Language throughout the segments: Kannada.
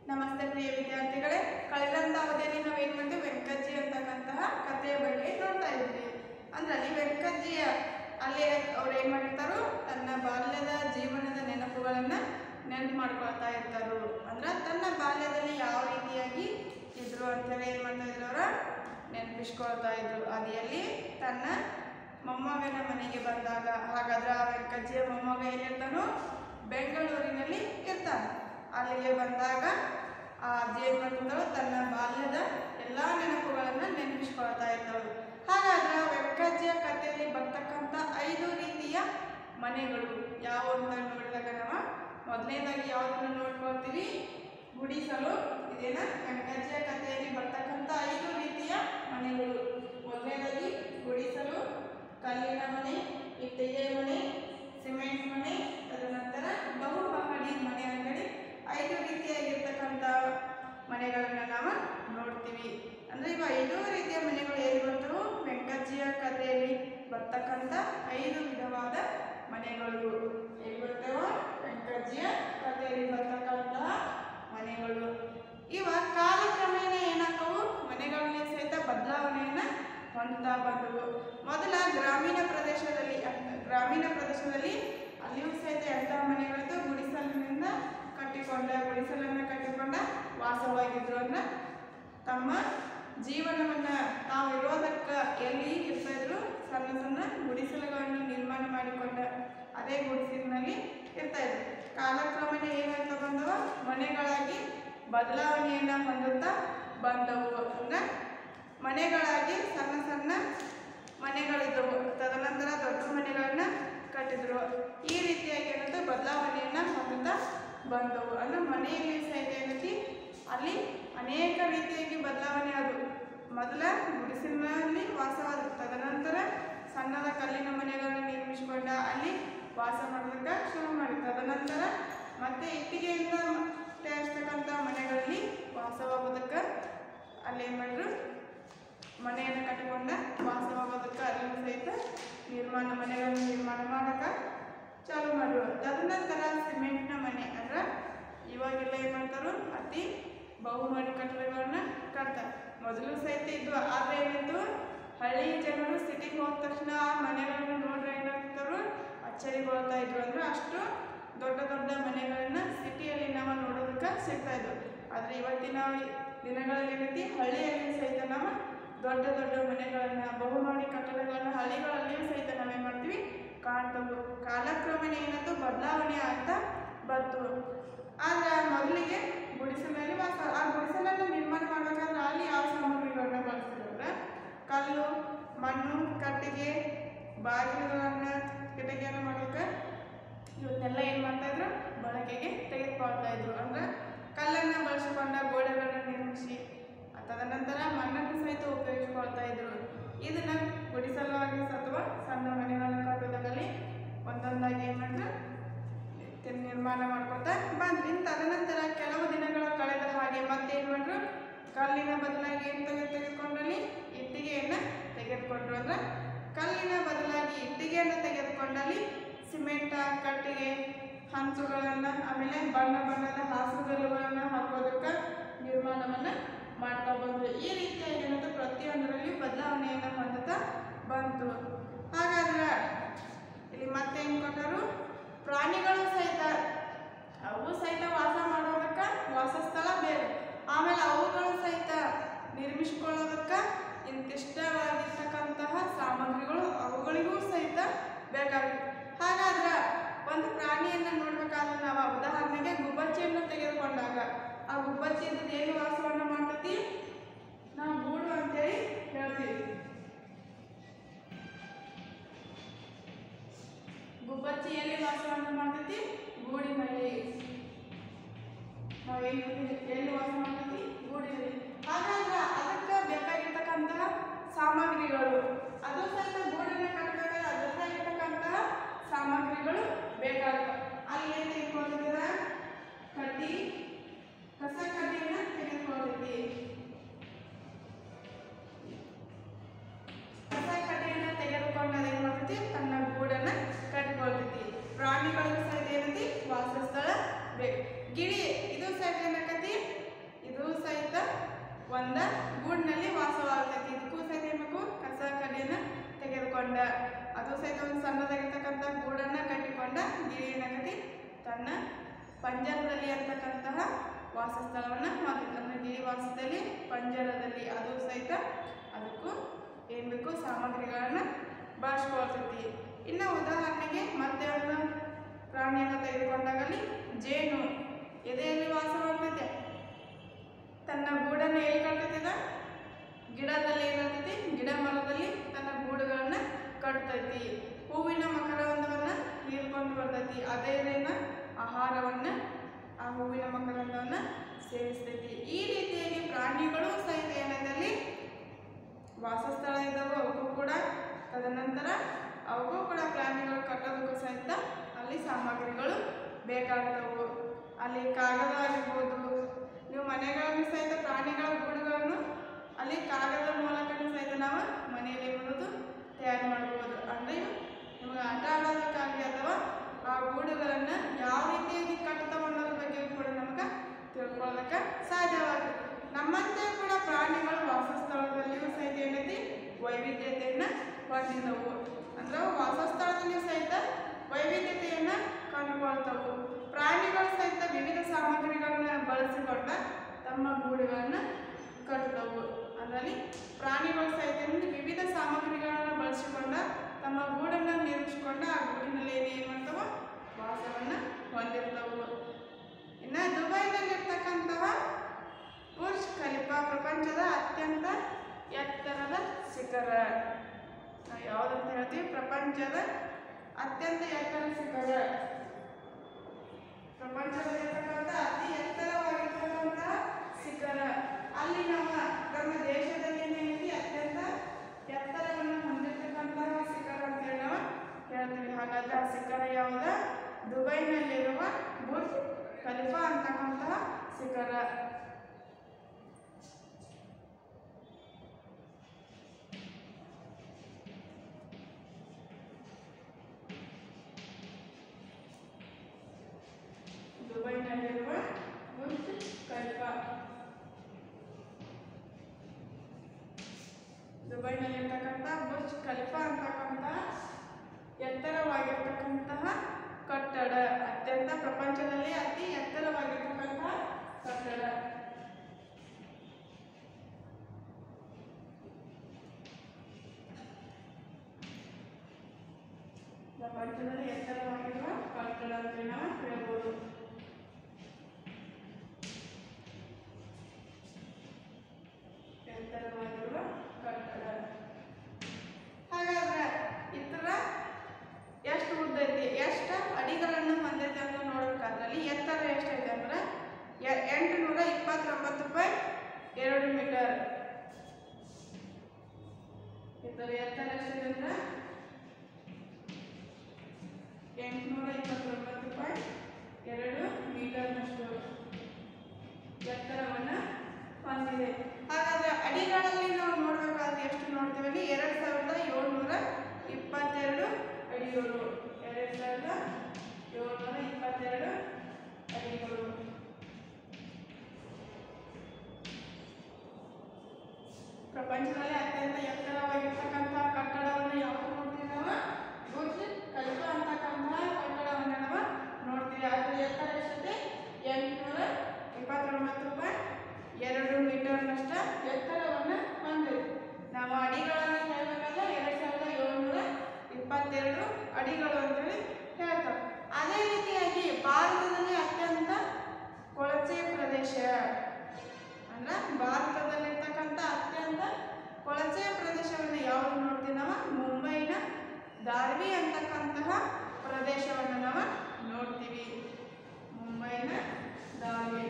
ನಮಸ್ತೆ ಪ್ರಿಯ ವಿದ್ಯಾರ್ಥಿಗಳೇ ಕಳೆದಂತ ಅವಧಿಯಲ್ಲಿ ನಾವೇನ್ ಮಾಡಿದ್ವಿ ವೆಂಕಜ್ಜಿ ಅಂತಕ್ಕಂತಹ ಕಥೆಯ ಬಗ್ಗೆ ನೋಡ್ತಾ ಇದ್ವಿ ಅಂದ್ರೆ ಅಲ್ಲಿ ವೆಂಕಜ್ಜಿಯ ಅಲ್ಲಿ ಅವ್ರು ಏನ್ ಮಾಡಿರ್ತಾರೋ ತನ್ನ ಬಾಲ್ಯದ ಜೀವನದ ನೆನಪುಗಳನ್ನ ನೆನಪು ಮಾಡ್ಕೊಳ್ತಾ ಇರ್ತಾರು ಅಂದ್ರೆ ತನ್ನ ಬಾಲ್ಯದಲ್ಲಿ ಯಾವ ರೀತಿಯಾಗಿ ಇದ್ರು ಅಂತೇಳಿ ಏನ್ ಮಾಡ್ತಾ ಇದ್ರು ಅವರ ನೆನಪಿಸ್ಕೊಳ್ತಾ ಇದ್ರು ಅದು ಎಲ್ಲಿ ತನ್ನ ಮೊಮ್ಮಗನ ಮನೆಗೆ ಬಂದಾಗ ಹಾಗಾದ್ರೆ ಆ ವೆಂಕಜ್ಜಿಯ ಮೊಮ್ಮಗ ಎಲ್ಲಿರ್ತಾನೋ ಬೆಂಗಳೂರಿನಲ್ಲಿ ಇರ್ತಾನೆ ಅಲ್ಲಿಗೆ ಬಂದಾಗ ಆ ಜೇನುನೊಣಗಳು ತನ್ನ ಬಾಲ್ಯದ ಎಲ್ಲ ನೆನಪುಗಳನ್ನು ನೆನಪಿಸ್ಕೊಳ್ತಾ ಇದ್ದವು ಹಾಗಾದ್ರೆ ವೆಂಕಜ್ಜಿಯ ಕಥೆಯಲ್ಲಿ ಬರ್ತಕ್ಕಂಥ ಐದು ರೀತಿಯ ಮನೆಗಳು ಯಾವ ಅಂತ ನೋಡಿದಾಗ ನಾವು ಮೊದಲನೇದಾಗಿ ಯಾವುದನ್ನು ನೋಡ್ಕೊಳ್ತೀವಿ ಗುಡಿಸಲು ಇದೇನ ವೆಂಕಜ್ಜಿಯ ಕಥೆಯಲ್ಲಿ ಬರ್ತಕ್ಕಂಥ ಐದು ರೀತಿಯ ಮನೆಗಳು ಮೊದಲನೇದಾಗಿ ಗುಡಿಸಲು ಕಲ್ಲಿನ ಮನೆ ಇಟ್ಟಿಗೆ ಮನೆ ಸಿಮೆಂಟ್ ಮನೆ ತದನಂತರ ಬಹು ಮಹಡಿ ಮನೆ ಅಂಗಡಿ ಐದು ರೀತಿಯಾಗಿರ್ತಕ್ಕಂಥ ಮನೆಗಳನ್ನ ನಾವು ನೋಡ್ತೀವಿ ಅಂದ್ರೆ ಇವ ಐದು ರೀತಿಯ ಮನೆಗಳು ಎಲ್ಲಿ ಬರ್ತವು ವೆಂಕಜ್ಜಿಯ ಕಥೆಯಲ್ಲಿ ಬರ್ತಕ್ಕಂಥ ಐದು ವಿಧವಾದ ಮನೆಗಳು ಎಲ್ಲಿ ಬರ್ತವ ವೆಂಕಜ್ಜಿಯ ಕಥೆಯಲ್ಲಿ ಬರ್ತಕ್ಕಂತಹ ಮನೆಗಳು ಇವ ಕಾಲಕ್ರಮೇಣ ಏನಾಕ್ಕವು ಮನೆಗಳಲ್ಲಿ ಸಹಿತ ಬದಲಾವಣೆಯನ್ನ ಹೊಂದ್ತಾ ಬಂದವು ಮೊದಲ ಗ್ರಾಮೀಣ ಪ್ರದೇಶದಲ್ಲಿ ಅಹ್, ಗ್ರಾಮೀಣ ಪ್ರದೇಶದಲ್ಲಿ ಅಲ್ಲಿಯೂ ಸಹಿತ ಎಂಥ ಮನೆಗಳಿದ್ದು ಗುಡಿಸಲಿನಿಂದ ಕಟ್ಟಿಕೊಂಡ ಗುಡಿಸಲನ್ನ ಕಟ್ಟಿಕೊಂಡ ವಾಸವಾಗಿದ್ರು ಅಂದ್ರೆ ತಮ್ಮ ಜೀವನವನ್ನ ತಾವು ಇರೋದಕ್ಕ ಎಲ್ಲಿ ಇರ್ತಾ ಇದ್ರು ಸಣ್ಣ ಸಣ್ಣ ಗುಡಿಸಲುಗಳನ್ನು ನಿರ್ಮಾಣ ಮಾಡಿಕೊಂಡ ಅದೇ ಗುಡಿಸಲಿನಲ್ಲಿ ಇರ್ತಾ ಇದ್ರು ಕಾಲಕ್ರಮೇಣ ಏನಾಗ್ತಾ ಬಂದವ ಮನೆಗಳಾಗಿ ಬದಲಾವಣೆಯನ್ನ ಹೊಂದುತ್ತಾ ಬಂದವು ಅಂದ್ರೆ ಮನೆಗಳಾಗಿ ಸಣ್ಣ ಸಣ್ಣ ಮನೆಗಳಿದ್ದವು ತದನಂತರ ದೊಡ್ಡ ಮನೆಗಳನ್ನ ಕಟ್ಟಿದ್ರು ಈ ರೀತಿಯಾಗಿ ಏನಂತ ಬದಲಾವಣೆಯನ್ನ ಹೊಂದುತ್ತಾ ಬಂದವು ಅಂದ್ರೆ ಮನೆಯಲ್ಲಿ ಸಹಿತ ಏನೈತಿ ಅಲ್ಲಿ ಅನೇಕ ರೀತಿಯಾಗಿ ಬದಲಾವಣೆ ಆದವು ಮೊದಲ ಗುಡಿಸಿನಲ್ಲಿ ವಾಸವಾದ ತದನಂತರ ಸಣ್ಣದ ಕಲ್ಲಿನ ಮನೆಗಳನ್ನು ನಿರ್ಮಿಸಿಕೊಂಡ ಅಲ್ಲಿ ವಾಸ ಮಾಡೋದಕ್ಕೆ ಶುರು ಮಾಡಿ ತದನಂತರ ಮತ್ತೆ ಇಟ್ಟಿಗೆಯಿಂದ ತಯಾರಿಸ್ತಕ್ಕಂಥ ಮನೆಗಳಲ್ಲಿ ವಾಸವಾಗೋದಕ್ಕೆ ಅಲ್ಲಿ ಏನು ಮಾಡಿದ್ರು ಮನೆಯನ್ನು ಕಟ್ಟಿಕೊಂಡ ವಾಸವಾಗೋದಕ್ಕೆ ಅಲ್ಲಿಯೂ ಸಹಿತ ನಿರ್ಮಾಣ ಮನೆಗಳನ್ನು ನಿರ್ಮಾಣ ಮಾಡಕ್ಕೆ ಚಾಲು ಮಾಡಿದ್ರು ತದನಂತರ ಸಿಮೆಂಟ್ನ ಮನೆ ಅಂದ್ರೆ ಇವಾಗೆಲ್ಲ ಏನು ಮಾಡ್ತಾರೋ ಅತಿ ಬಹುಮಹಡಿ ಕಟ್ಟಡಗಳನ್ನ ಕಟ್ತಾರೆ ಮೊದಲು ಸಹಿತ ಇದ್ವು ಆದರೆ ಏನಿತ್ತು ಹಳ್ಳಿ ಜನರು ಸಿಟಿಗೆ ಹೋದ ತಕ್ಷಣ ಆ ಮನೆಗಳನ್ನು ನೋಡ್ರೆ ಏನಾಗ್ತಾರೋ ಅಚ್ಚರಿಗೊಳ್ತಾ ಇದ್ರು ಅಂದ್ರೆ ಅಷ್ಟು ದೊಡ್ಡ ದೊಡ್ಡ ಮನೆಗಳನ್ನ ಸಿಟಿಯಲ್ಲಿ ನಾವು ನೋಡೋದಕ್ಕೆ ಸಿಗ್ತಾ ಇದ್ವು ಆದರೆ ಇವತ್ತಿನ ದಿನಗಳಲ್ಲಿ ಏನೈತಿ ಹಳ್ಳಿಯಲ್ಲಿ ಸಹಿತ ನಾವು ದೊಡ್ಡ ದೊಡ್ಡ ಮನೆಗಳನ್ನ ಬಹುಮಹಡಿ ಕಟ್ಟಡಗಳನ್ನ ಹಳ್ಳಿಗಳಲ್ಲಿಯೂ ಸಹಿತ ನಾವೇನ್ ಮಾಡ್ತೀವಿ ಕಾಣ್ತವು ಕಾಲಕ್ರಮೇಣ ಏನಾಯ್ತು ಬದಲಾವಣೆ ಆಗ್ತಾ ಬಂತು ಆದ್ರೆ ಮೊದಲಿಗೆ ಗುಡಿಸಲಲ್ಲಿ ವಾಸ ಆ ಗುಡಿಸಲನ್ನು ನಿರ್ಮಾಣ ಮಾಡ್ಬೇಕಾದ್ರೆ ಅಲ್ಲಿ ಯಾವ ಸಾಮಗ್ರಿಗಳನ್ನ ಬಳಸ್ತಿದ್ರೆ ಕಲ್ಲು ಮಣ್ಣು ಕಟ್ಟಿಗೆ ಬಾಗಿಲುಗಳನ್ನ ಕಿಟಕಿಯನ್ನು ಮಾಡೋಕೆ ಇವನ್ನೆಲ್ಲ ಏನು ಮಾಡ್ತಾ ಇದ್ರು ಬಳಕೆಗೆ ತೆಗೆದುಕೊಳ್ತಾ ಇದ್ರು ಅಂದ್ರೆ ಕಲ್ಲನ್ನು ಬಳಸಿಕೊಂಡ ಗೋಡೆಗಳನ್ನು ನಿರ್ಮಿಸಿ ತದನಂತರ ಮಣ್ಣನ್ನು ಸಹಿತ ಉಪಯೋಗಿಸ್ಕೊಳ್ತಾ ಇದ್ರು ಇದನ್ನ ಗುಡಿಸಲುವಾಗಿ ಅಥವಾ ಸಣ್ಣ ಮನೆಗಳನ್ನು ಕಟ್ಟೋದ್ರಲ್ಲಿ ಒಂದೊಂದಾಗಿ ಏನು ಮಾಡಿದ್ರು ತಿ- ನಿರ್ಮಾಣ ಮಾಡ್ಕೊತಾ ಬಂದ್ರಿ ತದನಂತರ ಕೆಲವು ದಿನಗಳ ಕಳೆದ ಹಾಗೆ ಮತ್ತೆ ಏನು ಮಾಡಿದ್ರು ಕಲ್ಲಿನ ಬದಲಾಗಿ ಏನು ತೆಗೆ ತೆಗೆದುಕೊಂಡ್ರಲ್ಲಿ ಇಟ್ಟಿಗೆಯನ್ನು ತೆಗೆದುಕೊಂಡ್ರು ಅಂದ್ರೆ ಕಲ್ಲಿನ ಬದಲಾಗಿ ಇಟ್ಟಿಗೆಯನ್ನು ತೆಗೆದುಕೊಂಡಲ್ಲಿ ಸಿಮೆಂಟ್ ಕಟ್ಟಿಗೆ ಹಂಚುಗಳನ್ನು ಆಮೇಲೆ ಬಣ್ಣ ಬಣ್ಣದ ಹಾಸುಗಲ್ಲುಗಳನ್ನು ಹಾಕೋದಕ್ಕೆ ನಿರ್ಮಾಣವನ್ನು ಮಾಡ್ತಾ ಬಂದ್ರು ಈ ರೀತಿಯಾಗಿ ಏನಂತ ಪ್ರತಿಯೊಂದರಲ್ಲಿ ಬದಲಾವಣೆಯನ್ನು ಹೊಂದುತ್ತಾ ಬಂತು ಹಾಗಾದ್ರೆ ಇಲ್ಲಿ ಮತ್ತೆ ಏನು ಕೊಟ್ಟರು ಪ್ರಾಣಿಗಳು ಸಹಿತ ಅವು ಸಹಿತ ವಾಸ ಮಾಡೋದಕ್ಕೆ ವಾಸಸ್ಥಳ ಬೇಕು ಆಮೇಲೆ ಅವುಗಳು ಸಹಿತ ನಿರ್ಮಿಸ್ಕೊಳ್ಳೋದಕ್ಕೆ ಇಂತಿಷ್ಟವಾಗಿರ್ತಕ್ಕಂತಹ ಸಾಮಗ್ರಿಗಳು ಅವುಗಳಿಗೂ ಸಹಿತ ಬೇಕಾಗುತ್ತೆ ಹಾಗಾದ್ರೆ ಒಂದು ಪ್ರಾಣಿಯನ್ನು ನೋಡ್ಬೇಕಾದ್ರೆ ನಾವು ಉದಾಹರಣೆಗೆ ಗುಬ್ಬಚ್ಚಿಯನ್ನು ತೆಗೆದುಕೊಂಡಾಗ ಆ ಗುಬ್ಬಚ್ಚಿ ಇದ್ದದ್ದು ಎಲ್ಲಿ ವಾಸವನ್ನು ಮಾಡ್ತೈತಿ ನಾವು ಗೂಡು ಅಂತೇಳಿ ಹೇಳ್ತೀವಿ ಗುಬ್ಬಚ್ಚಿ ಎಲ್ಲಿ ವಾಸವನ್ನು ಮಾಡ್ತೈತಿ ಗೂಡಿನಲ್ಲಿ ನಾವು ಎಲ್ಲಿ ಎಲ್ಲಿ ವಾಸ ಮಾಡ್ತೈತಿ ಗೂಡಿನಲ್ಲಿ ಹಾಗಾದ್ರೆ ಅದಕ್ಕೆ ಬೇಕಾಗಿರ್ತಕ್ಕಂತಹ ಸಾಮಗ್ರಿಗಳು ಅದು ಸಹಿತ ಗೂಡನ್ನ ಕಟ್ಟಬೇಕಾದ್ರೆ ಅದರದ್ದಾಗಿರ್ತಕ್ಕಂತಹ ಸಾಮಗ್ರಿಗಳು ಬೇಕಾಗುತ್ತೆ ಅಲ್ಲಿ ಏನು ತೆಗೆದುಕೊಂಡಿದ್ದೀರ ಕಡ್ಡಿ ಕಸ ಕಡ್ಡಿಯನ್ನ ತೆಗೆದುಕೊಂಡಿದ್ದೀವಿ ಕಸ ಕಡ್ಡಿಯನ್ನ ತೆಗೆದುಕೊಂಡು ಏನು ಮಾಡ್ತೈತಿ ತನ್ನ ಗೂಡನ್ನ ಕಟ್ಕೊಳ್ತೈತಿ ಪ್ರಾಣಿಗಳಿಗೂ ಸಹಿತ ಏನೈತಿ ವಾಸಸ್ಥಳ ಬೇಕು ಗಿಳಿ ಇದು ಸಹಿತ ಏನಾಕತಿ ಪಂಜರದಲ್ಲಿ ಅಂತಕ್ಕಂತಹ ವಾಸಸ್ಥಳವನ್ನು ಹೊಂದಿದೆ ಅಂದರೆ ಗಿರಿವಾಸದಲ್ಲಿ ಪಂಜರದಲ್ಲಿ ಅದು ಸಹಿತ ಅದಕ್ಕೂ ಏನು ಬೇಕು ಸಾಮಗ್ರಿಗಳನ್ನು ಬಳಸ್ಕೊಳ್ತೈತಿ ಇನ್ನು ಉದಾಹರಣೆಗೆ ಮತ್ತೆ ಒಂದು ಪ್ರಾಣಿಯನ್ನು ತೆಗೆದುಕೊಂಡಾಗಲಿ ಜೇನು ಎದೆಯಲ್ಲಿ ವಾಸ ಮಾಡ್ತೈತೆ ತನ್ನ ಗೂಡನ್ನು ಎಲ್ಲಿ ಕಟ್ತೈತಿದ ಗಿಡದಲ್ಲಿ ಏನಾಗ್ತೈತಿ ಗಿಡ ಮರದಲ್ಲಿ ತನ್ನ ಗೂಡುಗಳನ್ನ ಕಟ್ತೈತಿ ಹೂವಿನ ಮಕರಂದವನ್ನ ಹೀರ್ಕೊಂಡು ಬರ್ತೈತಿ ಅದೇನ ಆಹಾರವನ್ನ ಆ ಹೂವಿನ ಮಕರಂದವನ್ನ ಸೇವಿಸ್ತೈತಿ ಈ ರೀತಿಯಾಗಿ ಪ್ರಾಣಿಗಳು ಸಹಿತ ಏನದಲ್ಲಿ ವಾಸಸ್ಥಳ ಇದ್ದಾವೆ ಅವಕ್ಕೂ ಕೂಡ ತದನಂತರ ಅವಕ್ಕೂ ಕೂಡ ಪ್ರಾಣಿಗಳು ಕಟ್ಟೋದಕ್ಕೂ ಸಹಿತ ಅಲ್ಲಿ ಸಾಮಗ್ರಿಗಳು ಬೇಕಾಗ್ತವು ಅಲ್ಲಿ ಕಾಗದ ಆಗಿರ್ಬೋದು ನೀವು ಮನೆಗಳಲ್ಲಿ ಸಹಿತ ಪ್ರಾಣಿಗಳ ಗೂಡುಗಳನ್ನು ಅಲ್ಲಿ ಕಾಗದ ಮೂಲಕನೂ ಸಹಿತ ನಾವು ಮನೆಯಲ್ಲಿ ಬರೋದು ತಯಾರು ಮಾಡ್ಬೋದು ಅಂದರೆ ನಿಮಗೆ ಆಟ ಆಡೋದಕ್ಕಾಗಿ ಅಥವಾ ಆ ಗೂಡುಗಳನ್ನು ಯಾವ ರೀತಿಯಾಗಿ ಕಟ್ತಾವ ಅನ್ನೋದ್ರ ಬಗ್ಗೆ ಕೂಡ ನಮ್ಗೆ ತಿಳ್ಕೊಳ್ಳೋದಕ್ಕೆ ಸಾಧ್ಯವಾಗುತ್ತೆ ನಮ್ಮಂತೆ ಕೂಡ ಪ್ರಾಣಿಗಳು ವಾಸಸ್ಥಳದಲ್ಲಿಯೂ ಸಹಿತ ಏನೈತಿ ವೈವಿಧ್ಯತೆಯನ್ನು ಹೊಂದಿದವು ಅಂದ್ರೆ ಅವು ವಾಸಸ್ಥಳದಲ್ಲಿಯೂ ಸಹಿತ ವೈವಿಧ್ಯತೆಯನ್ನು ಕಂಡುಕೊಳ್ತವು ಪ್ರಾಣಿಗಳು ಸಹಿತ ವಿವಿಧ ಸಾಮಗ್ರಿಗಳನ್ನ ಬಳಸಿಕೊಂಡ ತಮ್ಮ ಗೂಡುಗಳನ್ನು ಕಟ್ಟುತ್ತವು ಅದರಲ್ಲಿ ಪ್ರಾಣಿಗಳು ಸಹಿತ ಏನು ವಿವಿಧ ಸಾಮಗ್ರಿಗಳನ್ನು ಬಳಸಿಕೊಂಡ ತಮ್ಮ ಗೂಡನ್ನು ನಿರ್ಮಿಸಿಕೊಂಡು ಆ ಗೂಡಿನಲ್ಲಿ ಏನೇನು ಮಾಡ್ತಾವ ವಾಸವನ್ನು ಹೊಂದಿರ್ತವು ಇನ್ನು ದುಬೈನಲ್ಲಿರ್ತಕ್ಕಂತಹ ಬುರ್ಜ್ ಖಲೀಫಾ ಪ್ರಪಂಚದ ಅತ್ಯಂತ ಎತ್ತರದ ಶಿಖರ ನಾವು ಯಾವುದಂತ ಹೇಳ್ತೀವಿ ಪ್ರಪಂಚದ ಅತ್ಯಂತ ಎತ್ತರದ ಶಿಖರ ಪ್ರಪಂಚದಲ್ಲಿರ್ತಕ್ಕಂಥ ಅತಿ ಎತ್ತರವಾಗಿರ್ತಕ್ಕಂತಹ ಶಿಖರ ಅಲ್ಲಿ ನಮ್ಮ ನಮ್ಮ ದೇಶದಲ್ಲಿ ಏನೈತಿ ಅತ್ಯಂತ ಎತ್ತರವನ್ನು ಹೊಂದಿರತಕ್ಕಂತಹ ಶಿಖರ ಅಂತೇಳಿ ನಾವು ಹೇಳ್ತೀವಿ ಹಾಗಾದ್ರೆ ಆ ಶಿಖರ ಯಾವುದು ದುಬೈನಲ್ಲಿರುವ ಬುರ್ಜ್ ಖಲೀಫಾ ಅಂತಕ್ಕಂತಹ ಶಿಖರ ದುಬೈನಲ್ಲಿರುವ ಬುರ್ಜ್ ಖಲೀಫಾ ದುಬೈನಲ್ಲಿರ್ತಕ್ಕಂಥ ಬುರ್ಜ್ ಖಲೀಫಾ ಅಂತಕ್ಕಂಥ ಎತ್ತರವಾಗಿರ್ತಕ್ಕಂತಹ ಕಟ್ಟಡ ಅತ್ಯಂತ ಪ್ರಪಂಚದಲ್ಲಿ ಅತಿ ಎತ್ತರವಾಗಿರ್ತಕ್ಕಂತಹ ಕಟ್ಟಡ ಪ್ರಪಂಚದಲ್ಲಿ ಎತ್ತರವಾಗಿರುವ ಕಟ್ಟಡ ಅಂತ ನಾವು ಹೇಳ್ಬೋದು ಎತ್ತರವಾಗಿರುವ ಕಟ್ಟಡ ಹಾಗಾದ್ರೆ ಇತರ ಎಷ್ಟು ಉದ್ದ ಐತಿ ಎಷ್ಟು ಅಡಿಗಳನ್ನು ಹೊಂದೈತಿ ಅಂತ ನೋಡ್ಬೇಕಾದ್ರಲ್ಲಿ ಎತ್ತರ ಎಷ್ಟೈತೆ ಅಂದ್ರೆ ಎ- ಎಂಟುನೂರ ಇಪ್ಪತ್ತೊಂಬತ್ತು ಪಾಯಿಂಟ್ ಎರಡು ಮೀಟರ್ ಇದರ ಎತ್ತರ ಎಷ್ಟಿದೆ ಅಂದ್ರೆ ಎಂಟುನೂರ ಇಪ್ಪತ್ತೊಂಬತ್ತು ಪಾಯಿಂಟ್ ಎರಡು ಮೀಟರ್ನಷ್ಟು ಎತ್ತರವನ್ನು ಹೊಂದಿದೆ ಹಾಗಾದ್ರೆ ಅಡಿಗಳಲ್ಲಿ ನಾವು ನೋಡಬೇಕಾದ್ರೆ ಎಷ್ಟು ನೋಡ್ತೀವಿ ಅಲ್ಲಿ ಎರಡು ಸಾವಿರದ ಏಳ್ನೂರ ಇಪ್ಪತ್ತೆರಡು ಅಡಿಗಳು ಎರಡು ಸಾವಿರದ ಏಳ್ನೂರ ಇಪ್ಪತ್ತೆರಡು ಅಡಿಗಳು ಪ್ರಪಂಚದಲ್ಲಿ ಅತ್ಯಂತ ಎತ್ತರವಾಗಿರ್ತಕ್ಕಂಥ ಕಟ್ಟಡವನ್ನು ಯಾವುದು ನೋಡ್ತೀವಿ ನಾವು ಬುರ್ಜ್ ಖಲೀಫಾ ಅಂತಕ್ಕಂತಹ ಕಟ್ಟಡವನ್ನು ನಾವು ನೋಡ್ತೀವಿ ಅದರ ಎತ್ತರ ಎಷ್ಟಿದೆ ಎಂಟುನೂರ ಇಪ್ಪತ್ತೊಂಬತ್ತು ಪಾಯಿಂಟ್ ಎರಡು ಮೀಟರ್ನಷ್ಟ ಎತ್ತರವನ್ನು ಹೊಂದಿದೆ ನಾವು ಅಡಿಗಳನ್ನು ಹೇಳಬೇಕಾದ್ರೆ ಎರಡು ಸಾವಿರದ ಏಳ್ನೂರ ಇಪ್ಪತ್ತೆರಡು ಅಡಿಗಳು ಅಂತೇಳಿ ಹೇಳ್ತಾರೆ ಅದೇ ರೀತಿಯಾಗಿ ಭಾರತದಲ್ಲಿ ಅತ್ಯಂತ ಕೊಳಚೆ ಪ್ರದೇಶ ಅಂದ್ರೆ ಭಾರತದಲ್ಲಿರ್ತಕ್ಕಂಥ ಅತ್ಯಂತ ಕೊಳಚೆ ಪ್ರದೇಶವನ್ನು ಯಾವುದು ನೋಡ್ತೀವಿ ನಾವು ಮುಂಬೈನ ದಾರ್ವಿ ಅಂತಕ್ಕಂತಹ ಪ್ರದೇಶವನ್ನು ನಾವು ನೋಡ್ತೀವಿ ಮುಂಬೈನ ದಾರ್ವಿ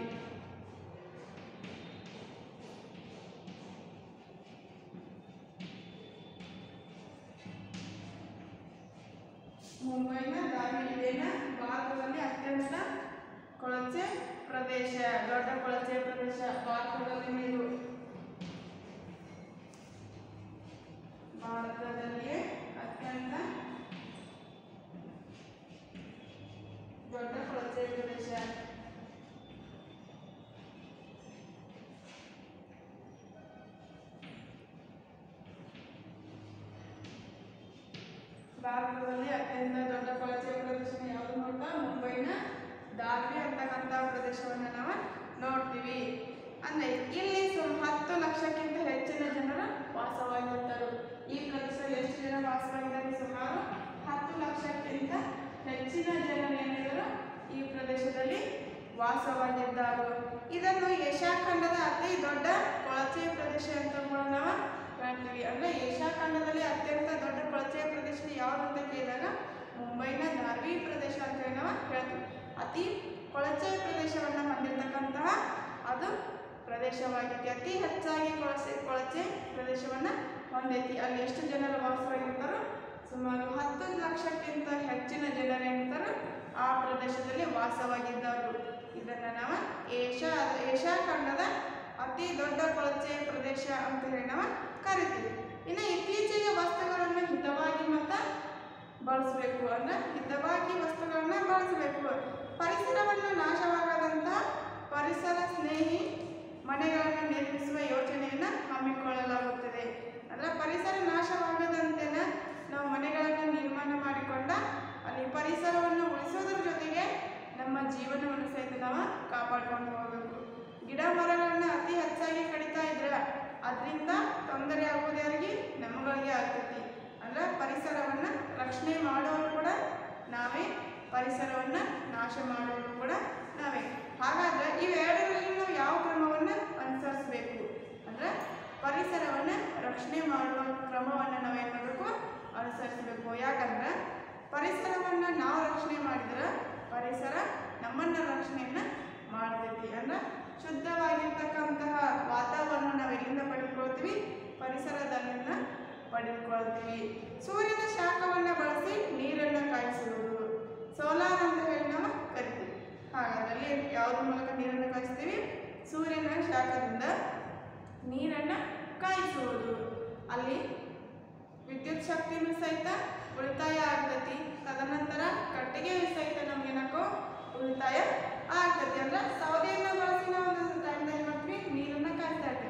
ಮುಂಬೈನ ದಾರ್ವಿ ಇದೇನ ಭಾರತದಲ್ಲಿ ಅತ್ಯಂತ ಕೊಳಚೆ ಪ್ರದೇಶ ದೊಡ್ಡ ಕೊಳಚೆ ಪ್ರದೇಶ ಭಾರತದಲ್ಲಿ ನೀರು ಭಾರತದಲ್ಲಿಯೇ ಅತ್ಯಂತ ದೊಡ್ಡ ಕೊಳಚೆ ಪ್ರದೇಶ ಭಾರತದಲ್ಲಿ ಅತ್ಯಂತ ದೊಡ್ಡ ಕೊಳಚೆ ಪ್ರದೇಶ ಯಾವುದು ನೋಡ್ತಾ ಮುಂಬೈನ ದಾರ್ವಿ ಅಂತಕ್ಕಂಥ ಪ್ರದೇಶವನ್ನು ನಾವು ನೋಡ್ತೀವಿ ಅಂದ್ರೆ ಇಲ್ಲಿ ಸುಮ್ ಹತ್ತು ಲಕ್ಷಕ್ಕಿಂತ ಹೆಚ್ಚಿನ ಜನರು ವಾಸವಾಗಿರ್ತಾರೆ ಈ ಪ್ರದೇಶದಲ್ಲಿ ಎಷ್ಟು ಜನ ವಾಸವಾಗಿದ್ದಾರೆ ಸುಮಾರು ಹತ್ತು ಲಕ್ಷಕ್ಕಿಂತ ಹೆಚ್ಚಿನ ಜನರು ಏನಿದ್ದಾರೆ ಈ ಪ್ರದೇಶದಲ್ಲಿ ವಾಸವಾಗಿದ್ದಾರೆ ಇದನ್ನು ಏಷ್ಯಾ ಖಂಡದ ಅತಿ ದೊಡ್ಡ ಕೊಳಚೆ ಪ್ರದೇಶ ಅಂತ ಕೂಡ ನಾವು ಹೇಳ್ತೀವಿ ಅಂದ್ರೆ ಏಷ್ಯಾ ಖಂಡದಲ್ಲಿ ಅತ್ಯಂತ ದೊಡ್ಡ ಕೊಳಚೆ ಪ್ರದೇಶ ಯಾವುದು ಅಂತ ಕೇಳಿದಾಗ ಮುಂಬೈನ ಧಾರ್ವಿ ಪ್ರದೇಶ ಅಂತ ಹೇಳಿ ನಾವು ಹೇಳ್ತೀವಿ ಅತಿ ಕೊಳಚೆ ಪ್ರದೇಶವನ್ನು ಹೊಂದಿರತಕ್ಕಂತಹ ಅದು ಪ್ರದೇಶವಾಗಿದೆ ಅತಿ ಹೆಚ್ಚಾಗಿ ಕೊಳಚೆ ಕೊಳಚೆ ಪ್ರದೇಶವನ್ನು ಹೊಂದೈತಿ ಅಲ್ಲಿ ಎಷ್ಟು ಜನರು ವಾಸವಾಗಿರ್ತಾರೋ ಸುಮಾರು ಹತ್ತು ಲಕ್ಷಕ್ಕಿಂತ ಹೆಚ್ಚಿನ ಜನರು ಏನಿರ್ತಾರೋ ಆ ಪ್ರದೇಶದಲ್ಲಿ ವಾಸವಾಗಿದ್ದವರು ಇದನ್ನು ನಾವು ಏಷ್ಯಾ ಏಷ್ಯಾ ಖಂಡದ ಅತಿ ದೊಡ್ಡ ಕೊಳಚೆ ಪ್ರದೇಶ ಅಂತ ಹೇಳಿ ನಾವು ಕರಿತೀವಿ ಇನ್ನು ಇತ್ತೀಚೆಗೆ ವಸ್ತುಗಳನ್ನು ಹಿತವಾಗಿ ಮತ್ತು ಬಳಸಬೇಕು ಅಂದ್ರೆ ಹಿತವಾಗಿ ವಸ್ತುಗಳನ್ನ ಬಳಸಬೇಕು ಪರಿಸರವನ್ನು ನಾಶವಾಗದಂತಹ ಪರಿಸರ ಸ್ನೇಹಿ ಮನೆಗಳನ್ನು ನಿರ್ಮಿಸುವ ಯೋಜನೆಯನ್ನು ಹಮ್ಮಿಕೊಳ್ಳಲಾಗುತ್ತದೆ ಅಂದ್ರೆ ಪರಿಸರ ನಾಶವಾಗದಂತೆನ ನಾವು ಮನೆಗಳನ್ನು ನಿರ್ಮಾಣ ಮಾಡಿಕೊಂಡ ಅಲ್ಲಿ ಪರಿಸರವನ್ನು ಉಳಿಸೋದ್ರ ಜೊತೆಗೆ ನಮ್ಮ ಜೀವನವನ್ನು ಸಹಿತ ನಾವು ಕಾಪಾಡ್ಕೊಂಡು ಹೋಗಬೇಕು ಗಿಡ ಮರಗಳನ್ನ ಅತಿ ಹೆಚ್ಚಾಗಿ ಕಡಿತಾ ಇದ್ರೆ ಅದರಿಂದ ತೊಂದರೆ ಆಗೋದು ಯಾರಿಗೆ ನಮ್ಮಗಳಿಗೆ ಆಗ್ತೈತಿ ಅಂದ್ರೆ ಪರಿಸರವನ್ನು ರಕ್ಷಣೆ ಮಾಡೋರು ಕೂಡ ನಾವೇ ಪರಿಸರವನ್ನು ನಾಶ ಮಾಡೋರು ಕೂಡ ನಾವೇ ಹಾಗಾದ್ರೆ ಇವೆರಡರಲ್ಲಿ ನಾವು ಯಾವ ಕ್ರಮವನ್ನು ಅನುಸರಿಸಬೇಕು ಅಂದ್ರೆ ಪರಿಸರವನ್ನು ರಕ್ಷಣೆ ಮಾಡುವ ಕ್ರಮವನ್ನು ನಾವೇನು ಮಾಡಬೇಕು ಅನುಸರಿಸಬೇಕು ಯಾಕಂದ್ರೆ ಪರಿಸರವನ್ನು ನಾವು ರಕ್ಷಣೆ ಮಾಡಿದ್ರೆ ಪರಿಸರ ನಮ್ಮನ್ನ ರಕ್ಷಣೆಯನ್ನು ಮಾಡ್ತೈತಿ ಅಂದ್ರೆ ಶುದ್ಧವಾಗಿರ್ತಕ್ಕಂತಹ ವಾತಾವರಣ ನಾವು ಎಲ್ಲಿಂದ ಪಡೆದುಕೊಳ್ತೀವಿ ಪರಿಸರದಲ್ಲಿಂದ ಪಡೆದುಕೊಳ್ತೀವಿ ಸೂರ್ಯನ ಶಾಖವನ್ನು ಬಳಸಿ ನೀರನ್ನು ಕಾಯಿಸುವುದು ಸೋಲಾರ್ ಅಂತ ಹೇಳಿ ನಾವು ಕರಿತೀವಿ ಹಾಗಾದಲ್ಲಿ ಯಾವುದ್ರ ಮೂಲಕ ನೀರನ್ನು ಕಾಯಿಸ್ತೀವಿ ಸೂರ್ಯನ ಶಾಖದಿಂದ ನೀರನ್ನು ಕಾಯಿಸುವುದು ಅಲ್ಲಿ ವಿದ್ಯುತ್ ಶಕ್ತಿನೂ ಸಹಿತ ಉಳಿತಾಯ ಆಗ್ತೈತಿ ತದನಂತರ ಕಟ್ಟಿಗೆಯು ಸಹಿತ ನಮ್ಗೇನಕ್ಕೋ ಉಳಿತಾಯ ಆಗ್ತೈತಿ ಅಂದ್ರೆ ಸೌದೆಯನ್ನು ಬಳಸಿ ನಾವು ಒಂದೊಂದು ಟೈಮ್ದಾಗ ಏನು ಮಾಡ್ತೀವಿ ನೀರನ್ನು ಕಾಯಿಸ್ತಾ ಇರ್ತೀವಿ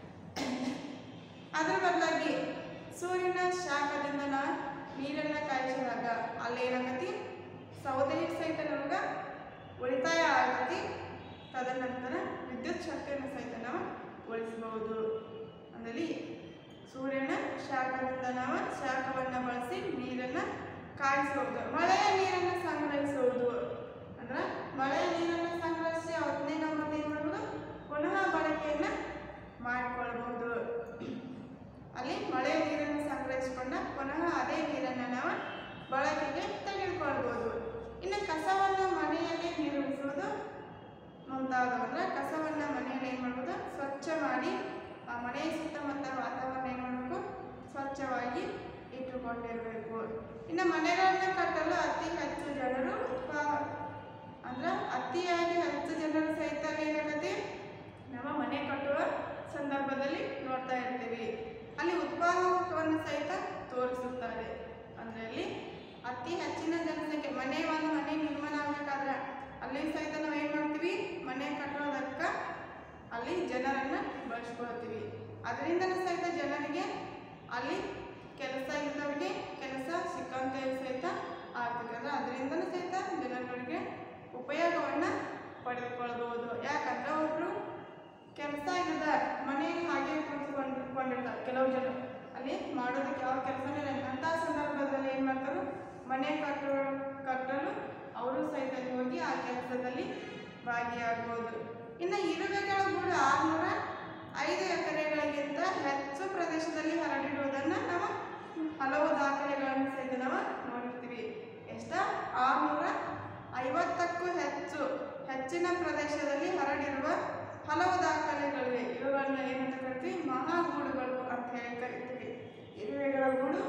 ಅದರ ಬದಲಾಗಿ ಸೂರ್ಯನ ಶಾಖದಿಂದ ನಾವು ನೀರನ್ನು ಕಾಯಿಸಿದಾಗ ಅಲ್ಲಿ ಏನಾಗತಿ ಸೌದೆಯು ಸಹಿತ ನಮ್ಗೆ ಉಳಿತಾಯ ಆಗತಿ ತದನಂತರ ವಿದ್ಯುತ್ ಶಕ್ತಿಯನ್ನು ಸಹಿತ ನಾವು ಉಳಿಸಬಹುದು ಅಂದಲ್ಲಿ ಸೂರ್ಯನ ಶಾಖದಿಂದ ನಾವು ಶಾಖವನ್ನು ಬಳಸಿ ನೀರನ್ನು ಕಾಯಿಸುವುದು ಮಳೆಯ ನೀರನ್ನು ಸಂಗ್ರಹಿಸುವುದು ಅಂದ್ರೆ ಮಳೆಯ ನೀರನ್ನು ಸಂಗ್ರಹಿಸಿ ಅವತ್ತನ್ನೇ ನಾವು ಮತ್ತೆ ಏನು ಮಾಡ್ಬೋದು ಪುನಃ ಬಳಕೆಯನ್ನು ಮಾಡಿಕೊಳ್ಬಹುದು ಅಲ್ಲಿ ಮಳೆಯ ನೀರನ್ನು ಸಂಗ್ರಹಿಸಿಕೊಂಡ ಪುನಃ ಅದೇ ನೀರನ್ನು ನಾವು ಬಳಕೆಗೆ ತೆಗೆದುಕೊಳ್ಬೋದು ಇನ್ನು ಕಸವನ್ನು ಮನೆಯಲ್ಲಿ ನಿರ್ವಹಿಸುವುದು ಮುಂತಾದವು ಅಂದ್ರೆ ಕಸವನ್ನು ಮನೆಯಲ್ಲಿ ಏನು ಮಾಡ್ಬೋದು ಸ್ವಚ್ಛ ಮಾಡಿ ಆ ಮನೆಯ ಸುತ್ತಮುತ್ತ ವಾತಾವರಣ ಏನು ಮಾಡಬೇಕು ಸ್ವಚ್ಛವಾಗಿ ಇಟ್ಟುಕೊಂಡಿರಬೇಕು ಇನ್ನು ಮನೆಗಳನ್ನು ಕಟ್ಟಲು ಅತಿ ಹೆಚ್ಚು ಜನರು ಉತ್ಪಾ ಅಂದ್ರೆ ಅತಿಯಾಗಿ ಹೆಚ್ಚು ಜನರು ಸಹಿತ ಏನಾಗತ್ತೆ ನಮ್ಮ ಮನೆ ಕಟ್ಟುವ ಸಂದರ್ಭದಲ್ಲಿ ನೋಡ್ತಾ ಇರ್ತೀವಿ ಅಲ್ಲಿ ಉತ್ಪಾದಕವನ್ನು ಸಹಿತ ತೋರಿಸುತ್ತಾರೆ ಅಂದ್ರೆ ಅಲ್ಲಿ ಅತಿ ಹೆಚ್ಚಿನ ಜನಸಂಖ್ಯೆ ಮನೆ ಒಂದು ಮನೆ ನಿರ್ಮಾಣ ಆಗಬೇಕಾದ್ರೆ ಅಲ್ಲಿ ಸಹಿತ ನಾವು ಏನು ಮಾಡ್ತೀವಿ ಮನೆ ಕಟ್ಟೋದಕ್ಕೆ ಅಲ್ಲಿ ಜನರನ್ನ ಬಳಸ್ಕೊಳ್ತೀವಿ ಅದರಿಂದನೂ ಸಹಿತ ಜನರಿಗೆ ಅಲ್ಲಿ ಕೆಲಸ ಇದ್ದವರಿಗೆ ಕೆಲಸ ಸಿಕ್ಕಂತ ಸಹಿತ ಆಗ್ತದೆ ಅಂದ್ರೆ ಅದರಿಂದನೂ ಸಹಿತ ಜನಗಳಿಗೆ ಉಪಯೋಗವನ್ನು ಪಡೆದುಕೊಳ್ಬಹುದು ಯಾಕಂದ್ರೆ ಒಬ್ರು ಕೆಲಸ ಇಲ್ಲದ ಮನೆ ಹಾಗೆ ಕುಳಿತುಕೊಂಡು ಕೊಂಡಿರ್ತಾರೆ ಕೆಲವು ಜನ ಅಲ್ಲಿ ಮಾಡೋದಕ್ಕೆ ಯಾವ ಕೆಲಸನೇ ಇಲ್ಲ ಅಂತ ಸಂದರ್ಭದಲ್ಲಿ ಏನು ಮಾಡ್ತಾರೆ ಮನೆ ಕಟ್ಟೋ ಕಟ್ಟಲು ಅವರು ಸಹಿತ ಹೋಗಿ ಆ ಕೆಲಸದಲ್ಲಿ ಭಾಗಿಯಾಗಬಹುದು ಇನ್ನು ಇರುವೆಗಳ ಗೂಡು ಆರುನೂರ ಐದು ಎಕರೆಗಳಿಗಿಂತ ಹೆಚ್ಚು ಪ್ರದೇಶದಲ್ಲಿ ಹರಡಿರುವುದನ್ನು ನಾವು ಹಲವು ದಾಖಲೆಗಳನ್ನು ಸಹಿತ ನಾವು ನೋಡಿರ್ತೀವಿ ಎಷ್ಟ ಆರುನೂರ ಐವತ್ತಕ್ಕೂ ಹೆಚ್ಚು ಹೆಚ್ಚಿನ ಪ್ರದೇಶದಲ್ಲಿ ಹರಡಿರುವ ಹಲವು ದಾಖಲೆಗಳಿವೆ ಇವುಗಳನ್ನ ಏನಂತ ಕರಿತೀವಿ ಮಹಾಗೂಡುಗಳು ಅಂತ ಹೇಳಿ ಕರಿತೀವಿ ಇರುವೆಗಳ ಗೂಡು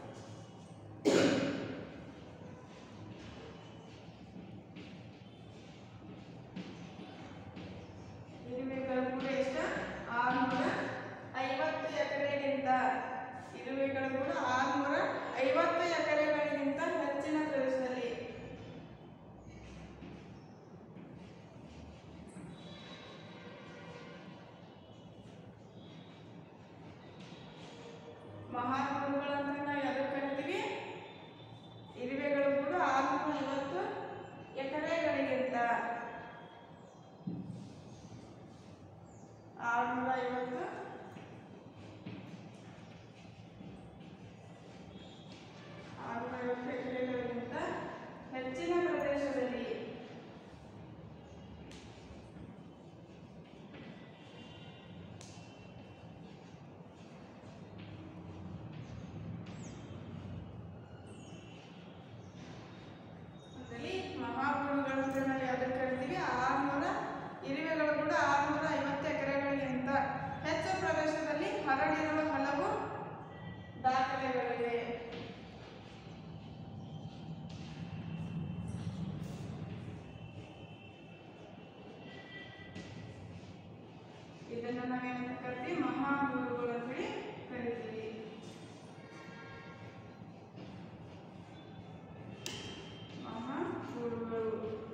ಇರುವೆಗಳ ಗೂಡು ಎಷ್ಟ ಆರುನೂರ ಐವತ್ತು ಎಕರೆಗಿಂತ ಇರುವೆಗಳ ಗೂಡು ಆರುನೂರ ಐವತ್ತು ಎಕರೆಗಳಿಗಿಂತ ಹೆಚ್ಚಿನ ಪ್ರದೇಶದಲ್ಲಿ ಆರುನೂರ ಐವತ್ತು ಆರುನೂರ ಐವತ್ತು ಎಕರೆಗಳಿಗಿಂತ ಹೆಚ್ಚಿನ ಪ್ರದೇಶದಲ್ಲಿ ಅದರಲ್ಲಿ ಮಹಾಗುರುಗಳು ಅಂತ ನಾವು ಯಾವ್ದಕ್ಕೆ ಕರಿತೀವಿ ಆರುನೂರ ಇರುವೆಗಳು ಕೂಡ ಆರುನೂರ ಐವತ್ತು ಎಕರೆಗಳಿಗಿಂತ ಹೆಚ್ಚು ಪ್ರದೇಶದಲ್ಲಿ ಹರಡಿರುವ ಹಲವು ದಾಖಲೆಗಳಿವೆ ಇದನ್ನ ನಾವೇನಂತ ಕರಿತೀವಿ ಮಹಾಗುರುಗಳು ಅಂತೇಳಿ ಕರಿತೀವಿ ಮಹಾಗುರುಗಳು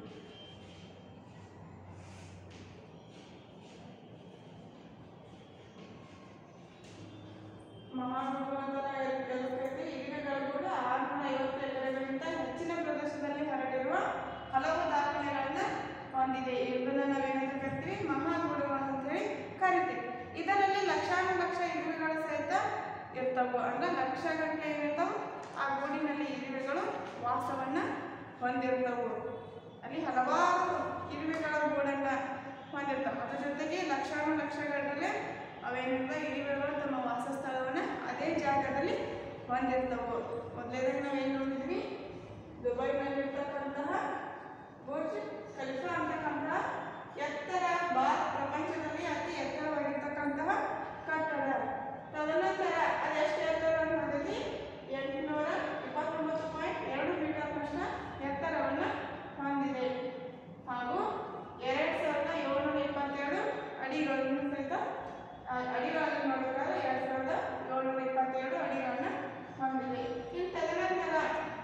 ಮಹಾಗುರುಗಳು ಅಂತ ನಾವು ಎದಕ್ಕೆ ಕರಿತೀವಿ ಇರುವೆಗಳು ಕೂಡ ಆರುನೂರ ಐವತ್ತು ಎಕರೆಗಳಿಗಿಂತ ಹೆಚ್ಚಿನ ಪ್ರದೇಶದಲ್ಲಿ ಹರಡಿರುವ ಹಲವು ದಾಖಲೆಗಳನ್ನ ಹೊಂದಿದೆ ಇದನ್ನ ನಾವೇನಂತ ಕರಿತೀವಿ ಮಹಾಗುರುಗಳು ಅಂತೇಳಿ ಕರಿತೀವಿ ಇದರಲ್ಲಿ ಲಕ್ಷಾನು ಲಕ್ಷ ಇರುವೆಗಳು ಸಹಿತ ಇರ್ತಾವು ಅಂದ್ರೆ ಲಕ್ಷ ಗಂಟೆ ಏನಿರ್ತಾವು ಆ ಗೂಡಿನಲ್ಲಿ ಇರುವೆಗಳು ವಾಸವನ್ನ ಹೊಂದಿರ್ತಾವು ಅಲ್ಲಿ ಹಲವಾರು ಇರುವೆಗಳ ಗೂಡನ್ನ ಹೊಂದಿರ್ತಾವೆ ಅದ್ರ ಜೊತೆಗೆ ಲಕ್ಷಾನು ಲಕ್ಷ ಗಂಟಲೆ ಅವೇನಿರ್ತಾವ ಇರುವೆಗಳು ತಮ್ಮ ವಾಸಸ್ಥಳವನ್ನ ಅದೇ ಜಾಗದಲ್ಲಿ ಹೊಂದಿರ್ತಾವು ಮೊದಲೇದಾಗಿ ನಾವೇನು ನೋಡಿದ್ವಿ ದುಬೈನಲ್ಲಿರ್ತಕ್ಕಂತಹ ಬುರ್ಜ್ ಖಲೀಫಾ ಅಂತಕ್ಕಂತಹ ಎತ್ತರ ಭಾರತ ಪ್ರಪಂಚದಲ್ಲಿ ಅತಿ ಎತ್ತರವಾಗಿರ್ತಕ್ಕಂತಹ ಕಟ್ಟಡ ತದನಂತರ ಅದೆಷ್ಟು ಎತ್ತರವನ್ನು ಹೊಂದಿದೆ ಎಂಟುನೂರ ಇಪ್ಪತ್ತೊಂಬತ್ತು ಪಾಯಿಂಟ್ ಎರಡು ಮೀಟರ್ನಷ್ಟು ಎತ್ತರವನ್ನು ಹೊಂದಿದೆ ಹಾಗೂ ಎರಡು ಸಾವಿರದ ಏಳ್ನೂರ ಇಪ್ಪತ್ತೆರಡು ಅಡಿಗಳನ್ನು ಸಹಿತ ಆ ಅಡಿಗಳನ್ನು ನೋಡಬೇಕಾದ್ರೆ ಎರಡು ಸಾವಿರದ ಏಳ್ನೂರ ಇಪ್ಪತ್ತೆರಡು ಅಡಿಗಳನ್ನು ಹೊಂದಿದೆ ಇನ್ನು ತದನಂತರ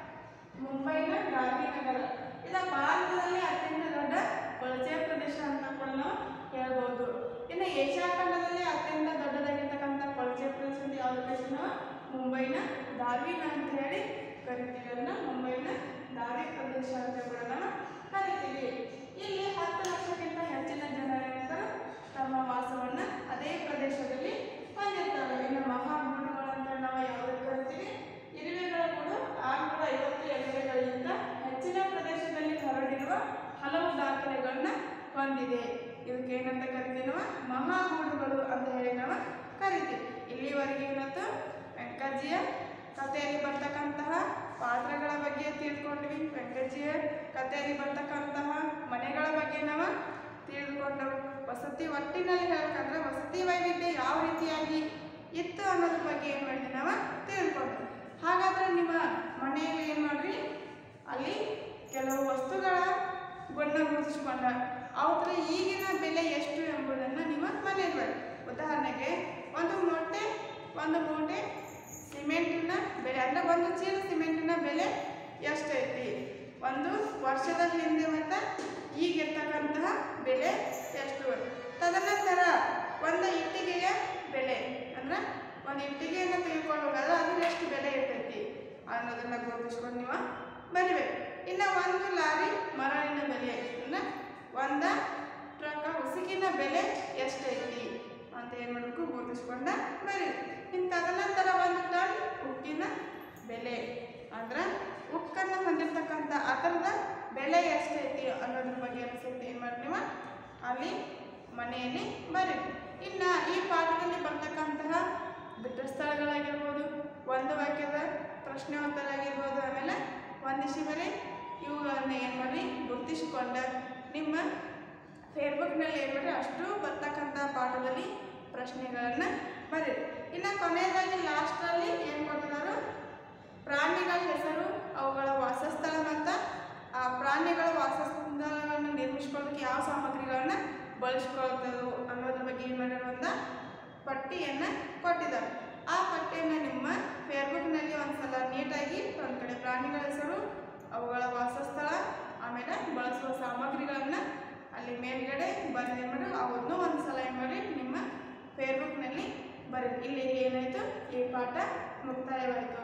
ಮುಂಬೈನ ಗಾಂಧಿನಗರ ಇದು ಭಾರತದಲ್ಲಿ ಅತ್ಯಂತ ದೊಡ್ಡ ಕೊಳಚೆ ಪ್ರದೇಶ ಅಂತ ಕೂಡ ನಾವು ಹೇಳ್ಬೋದು ಇನ್ನು ಏಷ್ಯಾ ಖಂಡದಲ್ಲಿ ಅತ್ಯಂತ ದೊಡ್ಡದಾಗಿರ್ತಕ್ಕಂಥ ಕೊಳಚೆ ಪ್ರದೇಶ ಅಂತ ಯಾವ್ದು ಪ್ರದೇಶ ನಾವು ಮುಂಬೈನ ದಾರ್ವಿನ ಅಂತ ಹೇಳಿ ಕರಿತೀವಿ ಅದನ್ನ ಮುಂಬೈನ ದಾರಿ ಪ್ರದೇಶ ಅಂತ ಕೂಡ ನಾವು ಕರಿತೀವಿ ಇಲ್ಲಿ ಹತ್ತು ಲಕ್ಷಕ್ಕಿಂತ ಹೆಚ್ಚಿನ ಜನರೇನಂತಾರೆ ತಮ್ಮ ವಾಸವನ್ನ ಅದೇ ಪ್ರದೇಶದಲ್ಲಿ ಹೊಂದಿರ್ತಾರೆ ಇನ್ನು ಮಹಾಗುರುಗಳು ಅಂತ ನಾವು ಯಾವುದಕ್ಕೆ ಕರಿತೀವಿ ಇರುವೆಗಳ ಕೂಡ ಆರುನೂರ ಐವತ್ತು ಎಕರೆಗಳಿಗಿಂತ ಹೆಚ್ಚಿನ ಪ್ರದೇಶದಲ್ಲಿ ಹರಡಿರುವ ಹಲವು ದಾಖಲೆಗಳನ್ನ ಹೊಂದಿದೆ ಇದಕ್ಕೆ ಏನಂತ ಕರಿತೀವಿ ನಾವು ಮಹಾಗೂಡುಗಳು ಅಂತ ಹೇಳಿ ನಾವು ಕರಿತೀವಿ ಇಲ್ಲಿವರೆಗೆ ಏನಾಯ್ತು ವೆಂಕಜ್ಜಿಯ ಕಥೆಯಲ್ಲಿ ಬರ್ತಕ್ಕಂತಹ ಪಾತ್ರಗಳ ಬಗ್ಗೆ ತಿಳ್ಕೊಂಡ್ವಿ ವೆಂಕಜ್ಜಿಯ ಕಥೆಯಲ್ಲಿ ಬರ್ತಕ್ಕಂತಹ ಮನೆಗಳ ಬಗ್ಗೆ ನಾವು ತಿಳಿದುಕೊಂಡವು ವಸತಿ ಒಟ್ಟಿನಲ್ಲಿ ಹೇಳ್ಬೇಕಂದ್ರೆ ವಸತಿ ವೈವಿಧ್ಯ ಯಾವ ರೀತಿಯಾಗಿ ಇತ್ತು ಅನ್ನೋದ್ರ ಬಗ್ಗೆ ಏನು ಮಾಡಿದ್ವಿ ನಾವು ತಿಳ್ಕೊಂಡ್ವಿ ಹಾಗಾದ್ರೆ ನಿಮ್ಮ ಮನೆಯಲ್ಲಿ ಏನು ಮಾಡ್ರಿ ಅಲ್ಲಿ ಕೆಲವು ವಸ್ತುಗಳ ಗುಣ ಗುರುತಿಸ್ಕೊಂಡ ಅವತ್ರ ಈಗಿನ ಬೆಲೆ ಎಷ್ಟು ಎಂಬುದನ್ನು ನಿಮ್ಮ ಮನೆಯಲ್ಲಿ ಮಾಡಿ ಉದಾಹರಣೆಗೆ ಒಂದು ಮೂಟೆ ಒಂದು ಮೂಟೆ ಸಿಮೆಂಟಿನ ಬೆಲೆ ಅಂದರೆ ಒಂದು ಚೀಲ ಸಿಮೆಂಟಿನ ಬೆಲೆ ಎಷ್ಟೈತಿ ಒಂದು ವರ್ಷದ ಹಿಂದೆ ಮತ್ತು ಈಗಿರ್ತಕ್ಕಂತಹ ಬೆಲೆ ಎಷ್ಟು ತದನಂತರ ಒಂದು ಇಟ್ಟಿಗೆಯ ಬೆಲೆ ಅಂದ್ರೆ ಒಂದು ಇಟ್ಟಿಗೆಯನ್ನು ತೆಗೆದುಕೊಳ್ಳುವಾಗ ಅದು ಎಷ್ಟು ಬೆಲೆ ಇರ್ತೈತಿ ಅನ್ನೋದನ್ನ ಗುರುತಿಸ್ಕೊಂಡು ನೀವು ಬರಿಬೇಕು ಇನ್ನು ಒಂದು ಲಾರಿ ಮರಳಿನ ಬೆಲೆ ಅಂದ್ರೆ ಒಂದು ಟ್ರಕ್ ಉಸುಕಿನ ಬೆಲೆ ಎಷ್ಟೈತಿ ಅಂತ ಏನು ಮಾಡಬೇಕು ಗುರುತಿಸ್ಕೊಂಡ ಬರೀ ಇನ್ನು ತದನಂತರ ಒಂದು ಟನ್ ಉಕ್ಕಿನ ಬೆಲೆ ಅಂದ್ರೆ ಉಕ್ಕನ್ನು ಹೊಂದಿರತಕ್ಕಂಥ ಅದರದ ಬೆಲೆ ಎಷ್ಟೈತಿ ಅನ್ನೋದ್ರ ಬಗ್ಗೆ ಅನಿಸುತ್ತೆ ಏನು ಮಾಡಿ ನೀವು ಅಲ್ಲಿ ಮನೆಯಲ್ಲಿ ಬರೀ ಇನ್ನು ಈ ಪಾಠದಲ್ಲಿ ಬರ್ತಕ್ಕಂತಹ ಬಿಟ್ಟ ಸ್ಥಳಗಳಾಗಿರ್ಬೋದು ಒಂದು ವಾಕ್ಯದ ಪ್ರಶ್ನೆ ಉತ್ತರ ಆಗಿರ್ಬೋದು ಆಮೇಲೆ ಒಂದಿಶಿ ಬರೀ ಇವುಗಳನ್ನ ಏನು ಮಾಡಿ ಗುರುತಿಸಿಕೊಂಡ ನಿಮ್ಮ ಫೇಸ್ಬುಕ್ನಲ್ಲಿ ಏನು ಮಾಡಿ ಅಷ್ಟು ಬರ್ತಕ್ಕಂಥ ಪಾಠದಲ್ಲಿ ಪ್ರಶ್ನೆಗಳನ್ನು ಬರೀರಿ ಇನ್ನು ಕೊನೆಯದಾಗಿ ಲಾಸ್ಟಲ್ಲಿ ಏನು ಕೊಟ್ಟಿದ್ದಾರೆ ಪ್ರಾಣಿಗಳ ಹೆಸರು ಅವುಗಳ ವಾಸಸ್ಥಳ ಮತ್ತು ಆ ಪ್ರಾಣಿಗಳ ವಾಸಸ್ಥಳಗಳನ್ನು ನಿರ್ಮಿಸ್ಕೊಳ್ಳೋದಕ್ಕೆ ಯಾವ ಸಾಮಗ್ರಿಗಳನ್ನ ಬಳಸ್ಕೊಳ್ತದವು ಅನ್ನೋದ್ರ ಬಗ್ಗೆ ಏನು ಮಾಡ್ಯಾರ ಒಂದು ಪಟ್ಟಿಯನ್ನು ಕೊಟ್ಟಿದ್ದಾರೆ ಆ ಪಟ್ಟಿಯನ್ನು ನಿಮ್ಮ ಫೇಸ್ಬುಕ್ನಲ್ಲಿ ಒಂದ್ಸಲ ನೀಟಾಗಿ ಒಂದು ಕಡೆ ಪ್ರಾಣಿಗಳ ಹೆಸರು ಅವುಗಳ ವಾಸಸ್ಥಳ ಆಮೇಲೆ ಬಳಸುವ ಸಾಮಗ್ರಿಗಳನ್ನು ಅಲ್ಲಿ ಮೇಲ್ಗಡೆ ಬರೆದು ಏನು ಮಾಡಿ ಅವನ್ನೂ ಒಂದು ಸಲ ಏನು ಮಾಡಿ ನಿಮ್ಮ ಫೇಸ್ಬುಕ್ನಲ್ಲಿ ಬರೀ ಇಲ್ಲಿಗೆ ಏನಾಯಿತು ಈ ಪಾಠ ಮುಕ್ತಾಯವಾಯಿತು